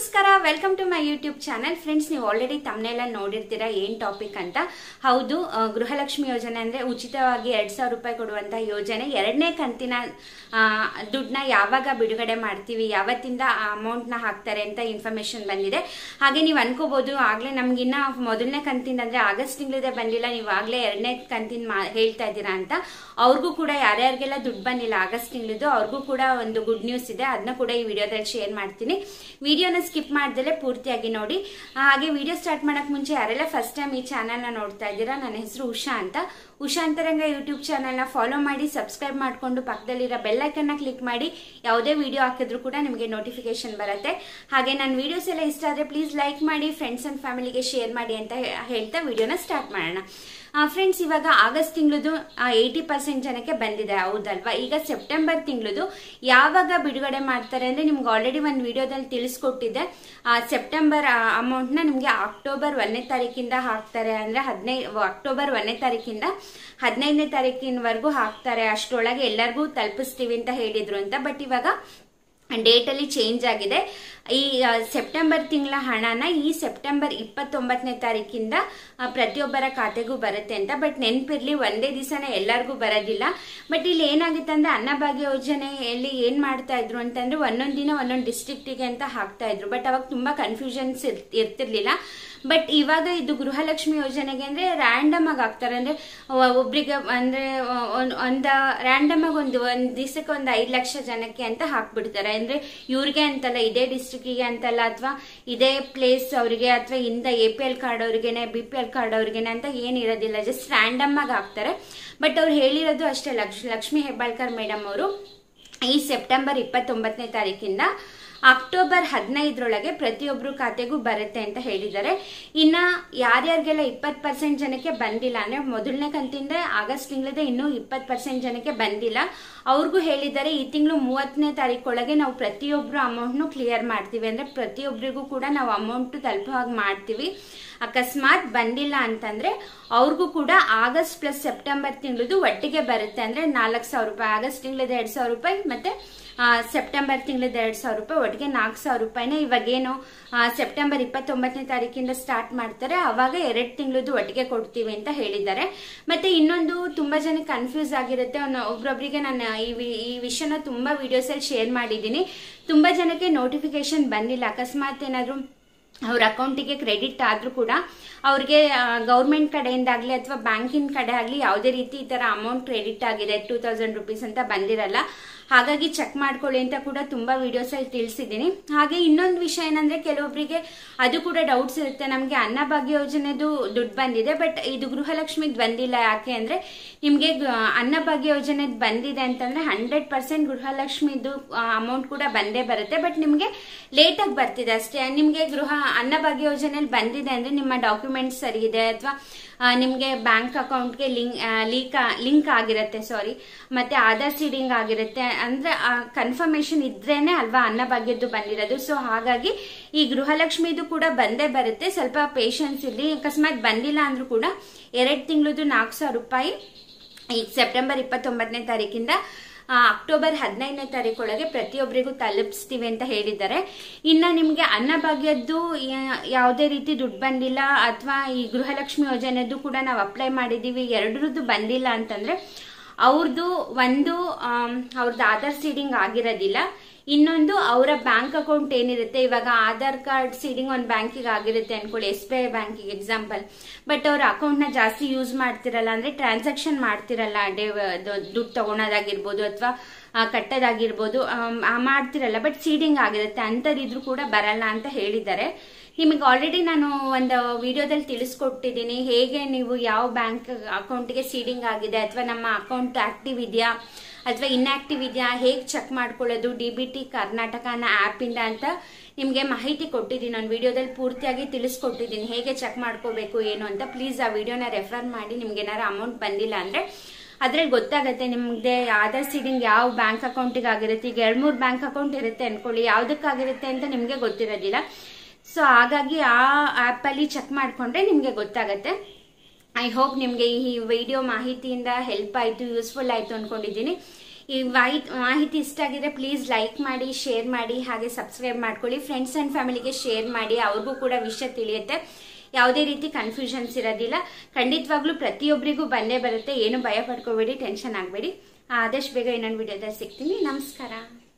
ನಮಸ್ಕಾರ welcome to my YouTube channel friends ನೀವು already ತಮ್ಮನೆಲ್ಲ ನೋಡಿರ್ತೀರಾ ಏನ್ ಟಾಪಿಕ್ ಅಂತ ಹೌದು ಆ, ಗೃಹಲಕ್ಷ್ಮಿ ಯೋಜನೆ ಅಂದ್ರೆ ಉಚಿತವಾಗಿ ಎರಡ್ ಸಾವಿರ ರೂಪಾಯಿ ಕೊಡುವಂತ ಯೋಜನೆ ಎರಡನೇ ಕಂತಿನ ಆ, ದುಡ್ಡನ್ನ ಯಾವಾಗ ಬಿಡುಗಡೆ ಮಾಡ್ತೀವಿ ಯಾವತ್ತಿಂದ ಆ ಅಮೌಂಟ್ನ ಹಾಕ್ತಾರೆ ಅಂತ ಇನ್ಫಾರ್ಮೇಶನ್ ಬಂದಿದೆ ಹಾಗೆ ನೀವು ಅನ್ಕೋಬಹುದು ಆಗ್ಲೇ ನಮ್ಗಿನ್ನ ಮೊದಲನೇ ಕಂತಿಂದ ಅಂದ್ರೆ ಆಗಸ್ಟ್ ತಿಂಗಳಿದೆ ಬಂದಿಲ್ಲ ನೀವು ಆಗ್ಲೇ ಎರಡನೇ ಕಂತಿನ ಮಾ- ಹೇಳ್ತಾ ಇದ್ದೀರಾ ಅಂತ ಅವ್ರಿಗೂ ಕೂಡ ಯಾರ್ಯಾರಿಗೆಲ್ಲ ದುಡ್ಡು ಬಂದಿಲ್ಲ ಆಗಸ್ಟ್ ತಿಂಗಳಿದ್ದು ಅವ್ರಿಗೂ ಕೂಡ ಒಂದು ಗುಡ್ ನ್ಯೂಸ್ ಇದೆ ಅದನ್ನ ಕೂಡ ಈ ವಿಡಿಯೋದಲ್ಲಿ ಶೇರ್ ಮಾಡ್ತೀನಿ ವಿಡಿಯೋನ ಸ್ಕಿಪ್ ಮಾಡ್ದಲೆ ಪೂರ್ತಿಯಾಗಿ ನೋಡಿ ಆ, ಹಾಗೆ ವಿಡಿಯೋ ಸ್ಟಾರ್ಟ್ ಮಾಡಕ್ ಮುಂಚೆ ಯಾರೆಲ್ಲ ಫಸ್ಟ್ ಟೈಮ್ ಈ ಚಾನಲ್ನ ನೋಡ್ತಾ ಇದ್ದೀರಾ ನನ್ನ ಹೆಸರು ಉಷಾ ಅಂತ ಉಷಾ ಅಂತರಂಗ ಯೂಟ್ಯೂಬ್ ಚಾನಲ್ನ ಫಾಲೋ ಮಾಡಿ ಸಬ್ಸ್ಕ್ರೈಬ್ ಮಾಡಿಕೊಂಡು ಪಕ್ಕದಲ್ಲಿರೋ ಬೆಲ್ಲೈಕನ್ನ ಕ್ಲಿಕ್ ಮಾಡಿ ಯಾವುದೇ ವಿಡಿಯೋ ಹಾಕಿದ್ರು ಕೂಡ ನಿಮಗೆ ನೋಟಿಫಿಕೇಶನ್ ಬರುತ್ತೆ ಹಾಗೆ ನನ್ನ ವಿಡಿಯೋಸ್ ಎಲ್ಲ ಇಷ್ಟ ಆದರೆ ಪ್ಲೀಸ್ ಲೈಕ್ ಮಾಡಿ ಫ್ರೆಂಡ್ಸ್ ಅಂಡ್ ಫ್ಯಾಮಿಲಿಗೆ ಶೇರ್ ಮಾಡಿ ಅಂತ ಹೇ- ಹೇಳ್ತಾ ವಿಡಿಯೋನ ಸ್ಟಾರ್ಟ್ ಮಾಡೋಣ ಫ್ರೆಂಡ್ಸ್ ಇವಾಗ ಆಗಸ್ಟ್ ತಿಂಗಳದು ಏಯ್ಟಿ ಪರ್ಸೆಂಟ್ ಜನಕ್ಕೆ ಬಂದಿದೆ ಹೌದಲ್ವಾ ಈಗ ಸೆಪ್ಟೆಂಬರ್ ತಿಂಗಳದು ಯಾವಾಗ ಬಿಡುಗಡೆ ಮಾಡ್ತಾರೆ ಅಂದ್ರೆ ನಿಮ್ಗೆ ಆಲ್ರೆಡಿ ಒಂದು ವಿಡಿಯೋದಲ್ಲಿ ತಿಳಿಸ್ಕೊಟ್ಟಿದ್ದೆ ಆ, ಸೆಪ್ಟೆಂಬರ್ ಅಮೌಂಟ್ನ ನಿಮಗೆ ಅಕ್ಟೋಬರ್ ಒಂದನೇ ತಾರೀಕಿಂದ ಹಾಕ್ತಾರೆ ಅಂದ್ರೆ ಹದಿನೈದು ಅಕ್ಟೋಬರ್ ಒಂದನೇ ತಾರೀಕಿಂದ ಹದಿನೈದನೇ ತಾರೀಕಿನವರೆಗೂ ಹಾಕ್ತಾರೆ ಅಷ್ಟರೊಳಗೆ ಎಲ್ಲರಿಗೂ ತಲುಪಿಸ್ತೀವಿ ಅಂತ ಹೇಳಿದ್ರು ಅಂತ ಬಟ್ ಇವಾಗ ಡೇಟ್ ಅಲ್ಲಿ ಚೇಂಜ್ ಆಗಿದೆ ಈ ಆ, ಸೆಪ್ಟೆಂಬರ್ ತಿಂಗಳ ಹಣನ ಈ ಸೆಪ್ಟೆಂಬರ್ ಇಪ್ಪತ್ತೊಂಬತ್ತನೇ ತಾರೀಕಿಂದ ಆ, ಪ್ರತಿಯೊಬ್ಬರ ಖಾತೆಗೂ ಬರುತ್ತೆ ಅಂತ ಬಟ್ ನೆನ್ಪಿರ್ಲಿ ಒಂದೇ ದಿವಸನೇ ಎಲ್ಲರಿಗೂ ಬರೋದಿಲ್ಲ ಬಟ್ ಇಲ್ಲಿ ಏನಾಗುತ್ತೆ ಅಂದ್ರೆ ಅನ್ನಭಾಗ್ಯ ಯೋಜನೆಯಲ್ಲಿ ಏನ್ ಮಾಡ್ತಾ ಇದ್ರು ಅಂತಂದ್ರೆ ಒಂದೊಂದ್ ದಿನ ಒಂದೊಂದು ಡಿಸ್ಟ್ರಿಕ್ಟಿಗೆ ಅಂತ ಹಾಕ್ತಾ ಇದ್ರು ಬಟ್ ಅವಾಗ ತುಂಬಾ ಕನ್ಫ್ಯೂಷನ್ಸ್ ಇರ್ತಿರ್ಲಿಲ್ಲ ಬಟ್ ಇವಾಗ ಇದು ಗೃಹಲಕ್ಷ್ಮಿ ಯೋಜನೆಗೆ ಅಂದ್ರೆ ರ್ಯಾಂಡಮ್ ಆಗಿ ಹಾಕ್ತಾರೆ ಅಂದ್ರೆ ಒ- ಒಬ್ರಿಗೆ ಅಂದ್ರೆ ಒಂದ್- ಒಂದ ರ್ಯಾಂಡಮ್ ಆಗಿ ಒಂದು ಒಂದ್ ದಿವಸಕ್ಕೆ ಒಂದು ಐದ್ ಲಕ್ಷ ಜನಕ್ಕೆ ಅಂತ ಹಾಕ್ಬಿಡ್ತಾರೆ ಅಂದ್ರೆ ಇವ್ರಿಗೆ ಅಂತಲ್ಲ ಇದೇ ಡಿಸ್ಟ್ರಿಕ್ಟಿಗೆ ಅಂತಲ್ಲ ಅಥವಾ ಇದೇ ಪ್ಲೇಸ್ ಅವರಿಗೆ ಅಥವಾ ಇಂದ ಎ ಪಿ ಎಲ್ ಕಾರ್ಡ್ ಅವ್ರಿಗೆನೆ ಬಿ ಪಿ ಎಲ್ ಕಾರ್ಡ್ ಅವ್ರಿಗೆನೆ ಅಂತ ಏನಿರೋದಿಲ್ಲ ಜಸ್ಟ್ ರ್ಯಾಂಡಮ್ ಆಗಿ ಹಾಕ್ತಾರೆ ಬಟ್ ಅವ್ರು ಹೇಳಿರೋದು ಅಷ್ಟೇ ಲಕ್ಷ್ ಲಕ್ಷ್ಮಿ ಹೆಬ್ಬಾಳ್ಕರ್ ಮೇಡಮ್ ಅವರು ಈ ಸೆಪ್ಟೆಂಬರ್ ಇಪ್ಪತ್ತೊಂಬತ್ತನೇ ತಾರೀಕಿಂದ ಅಕ್ಟೋಬರ್ ಹದಿನೈದರೊಳಗೆ ಪ್ರತಿಯೊಬ್ಬರು ಖಾತೆಗೂ ಬರುತ್ತೆ ಅಂತ ಹೇಳಿದ್ದಾರೆ ಇನ್ನ ಯಾರ್ಯಾರಿಗೆಲ್ಲ ಇಪ್ಪತ್ತು ಪರ್ಸೆಂಟ್ ಜನಕ್ಕೆ ಬಂದಿಲ್ಲ ಅಂದ್ರೆ ಮೊದಲನೇ ಕಂತಿಂದ ಆಗಸ್ಟ್ ತಿಂಗಳದ ಇನ್ನೂ ಇಪ್ಪತ್ತು ಪರ್ಸೆಂಟ್ ಜನಕ್ಕೆ ಬಂದಿಲ್ಲ ಅವ್ರಿಗೂ ಹೇಳಿದ್ದಾರೆ ಈ ತಿಂಗಳು ಮೂವತ್ತನೇ ತಾರೀಕೊಳಗೆ ನಾವು ಪ್ರತಿಯೊಬ್ರು ಅಮೌಂಟ್ನು ಕ್ಲಿಯರ್ ಮಾಡ್ತೀವಿ ಅಂದ್ರೆ ಪ್ರತಿಯೊಬ್ಬರಿಗೂ ಕೂಡ ನಾವು ಅಮೌಂಟ್ ತಲುಪೋ ಹಾಗೆ ಮಾಡ್ತೀವಿ ಅಕಸ್ಮಾತ್ ಬಂದಿಲ್ಲ ಅಂತಂದ್ರೆ ಅವ್ರಿಗೂ ಕೂಡ ಆಗಸ್ಟ್ ಪ್ಲಸ್ ಸೆಪ್ಟೆಂಬರ್ ತಿಂಗಳದು ಒಟ್ಟಿಗೆ ಬರುತ್ತೆ ಅಂದ್ರೆ ನಾಲ್ಕು ಸಾವಿರ ರೂಪಾಯಿ ಆಗಸ್ಟ್ ತಿಂಗಳದ ಎರಡ್ ಸಾವಿರ ರೂಪಾಯಿ ಮತ್ತೆ ಆ, ಸೆಪ್ಟೆಂಬರ್ ತಿಂಗಳದ ಎರಡ್ ಸಾವಿರ ರೂಪಾಯಿ ಒಟ್ಟಿಗೆ ನಾಲ್ಕು ಸಾವಿರ ರೂಪಾಯಿನ ಇವಾಗೇನು ಆ, ಸೆಪ್ಟೆಂಬರ್ ಇಪ್ಪತ್ತೊಂಬತ್ತನೇ ತಾರೀಕಿಂದ ಸ್ಟಾರ್ಟ್ ಮಾಡ್ತಾರೆ ಅವಾಗ ಎರಡ್ ತಿಂಗಳದ್ದು ಒಟ್ಟಿಗೆ ಕೊಡ್ತೀವಿ ಅಂತ ಹೇಳಿದ್ದಾರೆ ಮತ್ತೆ ಇನ್ನೊಂದು ತುಂಬಾ ಜನ ಕನ್ಫ್ಯೂಸ್ ಆಗಿರುತ್ತೆ ಅವ್ನ- ಒಬ್ರೊಬ್ರಿಗೆ ನಾನು ಈ ವಿ- ಈ ವಿಷಯನ ತುಂಬಾ ವಿಡಿಯೋಸ್ ಅಲ್ಲಿ ಶೇರ್ ಮಾಡಿದ್ದೀನಿ ತುಂಬಾ ಜನಕ್ಕೆ ನೋಟಿಫಿಕೇಶನ್ ಬಂದಿಲ್ಲ ಅಕಸ್ಮಾತ್ ಏನಾದ್ರು ಅವ್ರ ಅಕೌಂಟಿಗೆ ಕ್ರೆಡಿಟ್ ಆದ್ರೂ ಕೂಡ ಅವ್ರಿಗೆ ಗೌರ್ಮೆಂಟ್ ಕಡೆಯಿಂದಾಗ್ಲಿ ಅಥವಾ ಬ್ಯಾಂಕಿನ ಕಡೆ ಆಗ್ಲಿ ಯಾವುದೇ ರೀತಿ ಈ ತರ ಅಮೌಂಟ್ ಕ್ರೆಡಿಟ್ ಆಗಿದೆ ಟೂ ತೌಸಂಡ್ ರುಪೀಸ್ ಅಂತ ಬಂದಿರಲ್ಲ ಹಾಗಾಗಿ ಚೆಕ್ ಮಾಡ್ಕೊಳ್ಳಿ ಅಂತ ಕೂಡ ತುಂಬಾ ವಿಡಿಯೋಸ್ ಅಲ್ಲಿ ತಿಳಿಸಿದ್ದೀನಿ ಹಾಗೆ ಇನ್ನೊಂದು ವಿಷಯ ಏನಂದ್ರೆ ಕೆಲವೊಬ್ಬರಿಗೆ ಅದು ಕೂಡ ಡೌಟ್ಸ್ ಇರುತ್ತೆ ನಮಗೆ ಅನ್ನಭಾಗ್ಯ ಯೋಜನೆದು ದುಡ್ಡು ಬಂದಿದೆ ಬಟ್ ಇದು ಗೃಹಲಕ್ಷ್ಮಿದ್ ಬಂದಿಲ್ಲ ಯಾಕೆ ಅಂದ್ರೆ ನಿಮ್ಗೆ ಗ- ಅನ್ನಭಾಗ್ಯ ಯೋಜನೆದ್ ಬಂದಿದೆ ಅಂತಂದ್ರೆ ಹಂಡ್ರೆಡ್ ಪರ್ಸೆಂಟ್ ಗೃಹಲಕ್ಷ್ಮಿದು ಅಮೌಂಟ್ ಕೂಡ ಬಂದೇ ಬರುತ್ತೆ ಬಟ್ ನಿಮ್ಗೆ ಲೇಟ್ ಆಗಿ ಬರ್ತಿದೆ ಅಷ್ಟೇ ನಿಮ್ಗೆ ಗೃಹ ಅನ್ನಭಾಗ್ಯ ಯೋಜನೆಯಲ್ಲಿ ಬಂದಿದೆ ಅಂದ್ರೆ ನಿಮ್ಮ ಡಾಕ್ಯುಮೆಂಟ್ಸ್ ಸರಿ ಇದೆ ಅಥವಾ ನಿಮ್ಗೆ ಬ್ಯಾಂಕ್ ಅಕೌಂಟ್ಗೆ ಲಿಂಕ್ ಲೀಕ್ ಲಿಂಕ್ ಆಗಿರುತ್ತೆ ಸಾರಿ ಮತ್ತೆ ಆಧಾರ್ ಸೀಡಿಂಗ್ ಆಗಿರುತ್ತೆ ಅಂದ್ರೆ ಕನ್ಫರ್ಮೇಶನ್ ಇದ್ರೇನೆ ಅಲ್ವಾ ಅನ್ನಭಾಗ್ಯದ್ದು ಬಂದಿರೋದು ಸೊ ಹಾಗಾಗಿ ಈ ಗೃಹಲಕ್ಷ್ಮಿದು ಕೂಡ ಬಂದೇ ಬರುತ್ತೆ ಸ್ವಲ್ಪ ಪೇಶನ್ಸ್ ಇರಲಿ ಅಕಸ್ಮಾತ್ ಬಂದಿಲ್ಲ ಅಂದ್ರೂ ಕೂಡ ಎರಡ್ ತಿಂಗಳದು ನಾಲ್ಕು ಸಾವಿರ ರೂಪಾಯಿ ಈಗ ಸೆಪ್ಟೆಂಬರ್ ಇಪ್ಪತ್ತೊಂಬತ್ತನೇ ತಾರೀಕಿಂದ ಆ, ಅಕ್ಟೋಬರ್ ಹದಿನೈದನೇ ತಾರೀಕೊಳಗೆ ಪ್ರತಿಯೊಬ್ಬರಿಗೂ ತಲುಪಿಸ್ತೀವಿ ಅಂತ ಹೇಳಿದ್ದಾರೆ ಇನ್ನ ನಿಮ್ಗೆ ಅನ್ನಭಾಗ್ಯದ್ದು ಯಾ- ಯಾವುದೇ ರೀತಿ ದುಡ್ಡು ಬಂದಿಲ್ಲ ಅಥವಾ ಈ ಗೃಹಲಕ್ಷ್ಮಿ ಯೋಜನೆದ್ದು ಕೂಡ ನಾವು ಅಪ್ಲೈ ಮಾಡಿದೀವಿ ಎರಡರದ್ದು ಬಂದಿಲ್ಲ ಅಂತಂದ್ರೆ ಅವ್ರದ್ದು ಒಂದು ಆಮ್, ಅವ್ರದ್ದು ಆಧಾರ್ ಸೀಡಿಂಗ್ ಆಗಿರೋದಿಲ್ಲ ಇನ್ನೊಂದು ಅವರ ಬ್ಯಾಂಕ್ ಅಕೌಂಟ್ ಏನಿರುತ್ತೆ ಇವಾಗ ಆಧಾರ್ ಕಾರ್ಡ್ ಸೀಡಿಂಗ್ ಒಂದು ಬ್ಯಾಂಕಿಗೆ ಆಗಿರುತ್ತೆ ಅನ್ಕೊಳ್ಳಿ ಎಸ್ ಬಿ ಐ ಬ್ಯಾಂಕಿಗೆ ಎಕ್ಸಾಂಪಲ್ ಬಟ್ ಅವ್ರ ಅಕೌಂಟ್ ನ ಜಾಸ್ತಿ ಯೂಸ್ ಮಾಡ್ತಿರಲ್ಲ ಅಂದ್ರೆ ಟ್ರಾನ್ಸಾಕ್ಷನ್ ಮಾಡ್ತಿರಲ್ಲ ಡೇ ದುಡ್ಡು ತಗೊಳೋದಾಗಿರ್ಬೋದು ಅಥವಾ ಕಟ್ಟೋದಾಗಿರ್ಬೋದು ಆಮ್, ಆ ಮಾಡ್ತಿರಲ್ಲ ಬಟ್ ಸೀಡಿಂಗ್ ಆಗಿರುತ್ತೆ ಅಂಥದ್ದಿದ್ರು ಕೂಡ ಬರಲ್ಲ ಅಂತ ಹೇಳಿದ್ದಾರೆ ನಿಮಗೆ ಆಲ್ರೆಡಿ ನಾನು ಒಂದು ವಿಡಿಯೋದಲ್ಲಿ ತಿಳಿಸ್ಕೊಟ್ಟಿದ್ದೀನಿ ಹೇಗೆ ನೀವು ಯಾವ ಬ್ಯಾಂಕ್ ಅಕೌಂಟ್ಗೆ ಸೀಡಿಂಗ್ ಆಗಿದೆ ಅಥವಾ ನಮ್ಮ ಅಕೌಂಟ್ ಆಕ್ಟಿವ್ ಇದೆಯಾ ಅಥವಾ ಇನ್ಆಕ್ಟಿವ್ ಇದೆಯಾ ಹೇಗೆ ಚೆಕ್ ಮಾಡ್ಕೊಳ್ಳೋದು ಡಿ ಬಿ ಟಿ ಕರ್ನಾಟಕನ ಆ್ಯಪಿಂದ ಅಂತ ನಿಮಗೆ ಮಾಹಿತಿ ಕೊಟ್ಟಿದ್ದೀನಿ ನಾನು ವಿಡಿಯೋದಲ್ಲಿ ಪೂರ್ತಿಯಾಗಿ ತಿಳಿಸ್ಕೊಟ್ಟಿದ್ದೀನಿ ಹೇಗೆ ಚೆಕ್ ಮಾಡ್ಕೋಬೇಕು ಏನು ಅಂತ ಪ್ಲೀಸ್ ಆ ವಿಡಿಯೋನ ರೆಫರ್ ಮಾಡಿ ನಿಮ್ಗೆ ಏನಾರು ಅಮೌಂಟ್ ಬಂದಿಲ್ಲ ಅಂದರೆ ಅದ್ರಲ್ಲಿ ಗೊತ್ತಾಗುತ್ತೆ ನಿಮ್ಗೆ ಆಧಾರ್ ಸೀಡಿಂಗ್ ಯಾವ ಬ್ಯಾಂಕ್ ಅಕೌಂಟಿಗೆ ಆಗಿರುತ್ತೆ ಈಗ ಎರಡು ಮೂರು ಬ್ಯಾಂಕ್ ಅಕೌಂಟ್ ಇರುತ್ತೆ ಅನ್ಕೊಳ್ಳಿ ಯಾವುದಕ್ಕಾಗಿರುತ್ತೆ ಅಂತ ನಿಮಗೆ ಗೊತ್ತಿರೋದಿಲ್ಲ ಸೊ ಹಾಗಾಗಿ ಆ ಆ್ಯಪಲ್ಲಿ ಚೆಕ್ ಮಾಡಿಕೊಂಡ್ರೆ ನಿಮಗೆ ಗೊತ್ತಾಗತ್ತೆ ಐ ಹೋಪ್ ನಿಮಗೆ ಈ ವಿಡಿಯೋ ಮಾಹಿತಿಯಿಂದ ಹೆಲ್ಪ್ ಆಯಿತು ಯೂಸ್ಫುಲ್ ಆಯಿತು ಅನ್ಕೊಂಡಿದ್ದೀನಿ ಈ ಮಾಹಿತಿ ಮಾಹಿತಿ ಇಷ್ಟ ಆಗಿದ್ರೆ ಪ್ಲೀಸ್ ಲೈಕ್ ಮಾಡಿ ಶೇರ್ ಮಾಡಿ ಹಾಗೆ ಸಬ್ಸ್ಕ್ರೈಬ್ ಮಾಡ್ಕೊಳ್ಳಿ ಫ್ರೆಂಡ್ಸ್ ಆ್ಯಂಡ್ ಫ್ಯಾಮಿಲಿಗೆ ಶೇರ್ ಮಾಡಿ ಅವ್ರಿಗೂ ಕೂಡ ವಿಷಯ ತಿಳಿಯುತ್ತೆ ಯಾವುದೇ ರೀತಿ ಕನ್ಫ್ಯೂಷನ್ಸ್ ಇರೋದಿಲ್ಲ ಖಂಡಿತವಾಗ್ಲೂ ಪ್ರತಿಯೊಬ್ಬರಿಗೂ ಬಂದೇ ಬರುತ್ತೆ ಏನು ಭಯ ಪಡ್ಕೋಬೇಡಿ ಟೆನ್ಷನ್ ಆಗಬೇಡಿ ಆದಷ್ಟು ಬೇಗ ಇನ್ನೊಂದು ವಿಡಿಯೋದಲ್ಲಿ ಸಿಗ್ತೀನಿ ನಮಸ್ಕಾರ